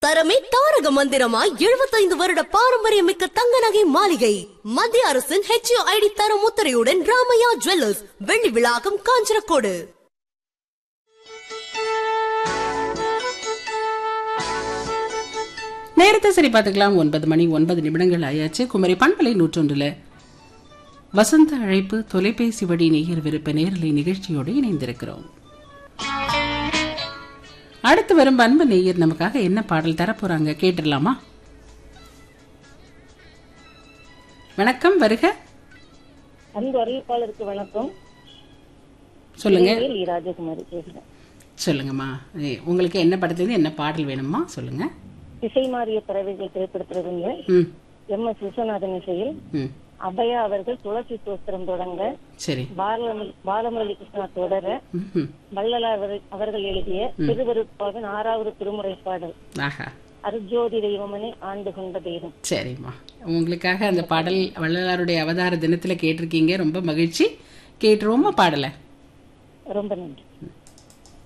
தரமே தாரக மந்திரமாய் எழுபத்தைந்து வருட பாரம்பரியமிக்க தங்க நகை மாளிகை மத்திய அரசின் ஹெச்ஓ ஐடி தரம் முத்திரையுடன் ராமையா ஜுவல்லர்ஸ் வெள்ளி விழாக்கம் காஞ்சனக்கோடு நேரத்தை சரி பார்த்துக்கலாம் ஒன்பது மணி ஒன்பது நிமிடங்கள் ஆயாச்சு குமரி பண்பலை நூற்றொன்றுல வசந்த அழைப்பு தொலைபேசி வழி நேயர் விருப்ப நேரலை நிகழ்ச்சியோடு இணைந்திருக்கிறோம் அடுத்து வரும் அன்பு நேயர் நமக்காக என்ன பாடல் தரப்போறாங்க கேட்டுடலாமா வணக்கம் வருக அன்பு அறிவிப்பாளருக்கு வணக்கம் சொல்லுங்க திருநெல்வேலி ராஜகுமாரி பேசுறேன் சொல்லுங்கம்மா ஏ, உங்களுக்கு என்ன படத்துலேருந்து என்ன பாடல் வேணுமா சொல்லுங்க திசை மாறிய பறவைகள் திரைப்படத்திலிருந்து ம் எம் எஸ் விஸ்வநாதன் இசையில் ம் அபயா அவர்கள் துளசி சோஸ்திரம் தொடங்க சரி பாலமுரளி பாலமுரளி கிருஷ்ணா தொடர ம் வள்ளலார் அவர்- அவர்கள் எழுதிய திருவருட்பாவின் ஆறாவது திருமுறை பாடல் ஆஹா அருஜோதி தெய்வமணி ஆண்டு கொண்ட தெய்வம் சரிம்மா உங்களுக்காக அந்த பாடல் வள்ளலாருடைய அவதார தினத்துல கேட்டிருக்கீங்க ரொம்ப மகிழ்ச்சி கேட்டுருவோமா பாடலை ரொம்ப நன்றி